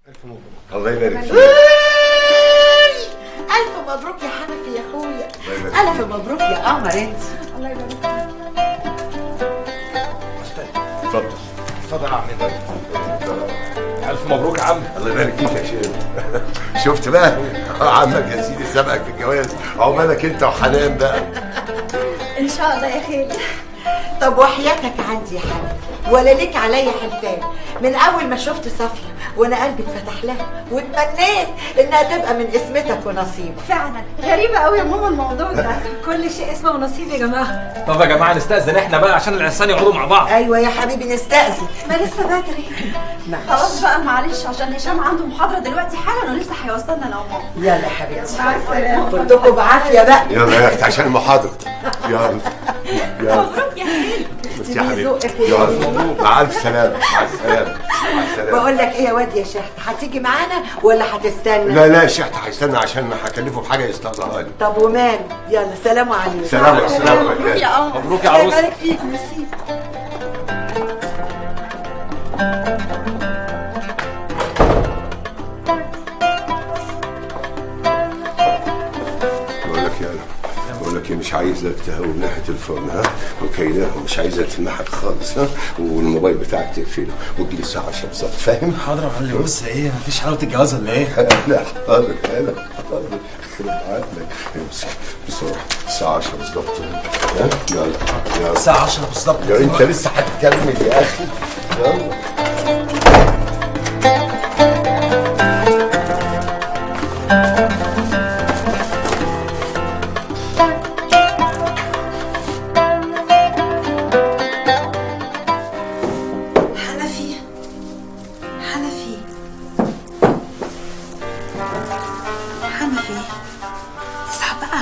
الله يبارك فيك ألف مبروك يا حنفي يا أخويا الله يبارك ألف مبروك يا قمر أنت الله يبارك اتفضل اتفضل يا عم الف مبروك يا عم الله يبارك فيك يا شيخ شفت بقى عمك يا سيدي سبقك في الجواز عقبالك انت وحنان بقى ان شاء الله يا خالي طب وحياتك عندي يا حنفي ولا ليك عليا حلفان من أول ما شفت صفية وأنا قلبي اتفتح لها واتمنيت إنها تبقى من اسمتك ونصيبك فعلا غريبة قوي يا ماما الموضوع ده كل شيء اسمه ونصيب يا جماعة طب يا جماعه نستاذن احنا بقى عشان العرسان يقعدوا مع بعض أيوة يا حبيبي نستأذن ما لسه بدري خلاص بقى معلش عشان هشام عنده محاضرة دلوقتي حالا ولسه هيوصلنا انا وماما يلا يا حبيبتي مع السلامة كلكم بعافية بقى يلا يا اختي عشان المحاضرة يلا يلا مبروك يا خالي بس يا حبيبي ذوقك يلا مع الف سلامة مع السلامة مع السلامة بقول لك إيه يا واد يا شهد هتيجي معانا ولا هتستنى؟ لا لا الشيخ هيستنى عشان هكلفه بحاجة يستقضاها لي طب ومال يلا سلام عليكم سلام سلام مبروك يا قمر مبروك يا الله عروسة. يبارك فيك ميرسي بقول لك يا بقول لك إيه، مش عايزك تهون ناحية الفرن ها وكيلاه ومش عايزك تنحت خالص ها والموبايل بتاعك تقفله وتجيلي الساعة 10 بالظبط فاهم؟ حاضر يا معلم بص ايه مفيش حلاوه الجواز ولا ايه؟ لا حاضر انا حاضر يخرب عقلك امسك بسرعة الساعة 10 بالظبط ها يلا يلا الساعه 10 بالظبط يا انت لسه هتكمل يا اخي يلا حنفي حنفي حنفي اصحى بقى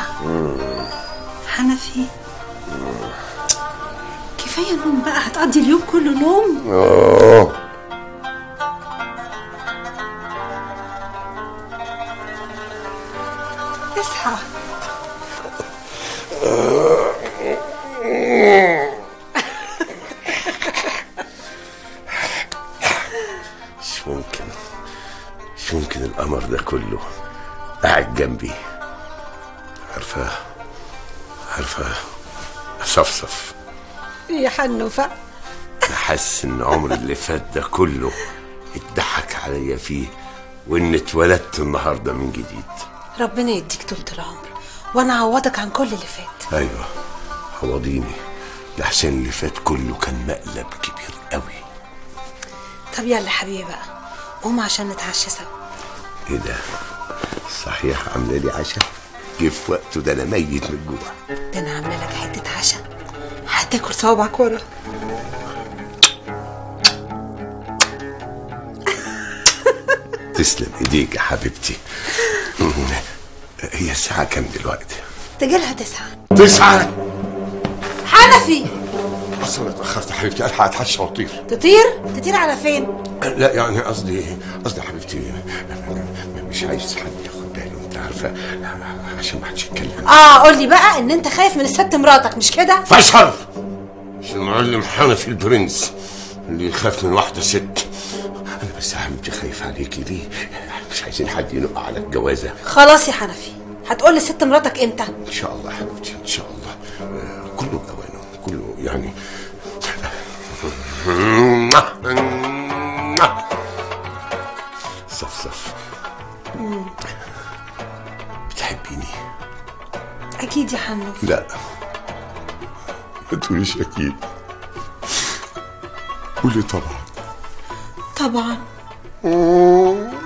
حنفي كفايه نوم بقى هتقضي اليوم كله نوم اوه اصحى مش ممكن مش ممكن القمر ده كله قاعد جنبي عارفة عارفة صفصف يا حنوفه انا حاسس ان عمري اللي فات ده كله اتضحك عليا فيه وان اتولدت النهارده من جديد ربنا يديك طول العمر وانا اعوضك عن كل اللي فات ايوه عوضيني لحسن اللي فات كله كان مقلب كبير قوي طب يلا حبيبي بقى قوم عشان نتعشى سوا ايه ده صحيح عامله لي عشاء جه في وقته ده انا ميت من الجوع ده انا عامله لك حته عشاء هتاكل صوابعك ورا تسلم ايديك يا حبيبتي هي الساعة كام دلوقتي؟ تجيلها تسعة تسعة حنفي أصلا اتأخرت يا حبيبتي ألحق أتعشى وأطير تطير تطير على فين لا يعني قصدي قصدي يا حبيبتي مش عايز حد ياخد باله أنت عارفة عشان ما حدش يتكلم اه قول لي بقى ان انت خايف من الست مراتك مش كده فشل مش المعلم حنفي البرنس اللي يخاف من واحدة ست أنا بس يا حبيبتي خايف عليكي ليه؟ مش عايزين حد ينق على الجوازة خلاص يا حنفي هتقول لست مراتك امتى ان شاء الله يا حبيبتي ان شاء الله آه، كله باوانه كله يعني صفصف بتحبيني اكيد يا حنوف لا ما تقوليش اكيد قولي طبعا طبعا مم.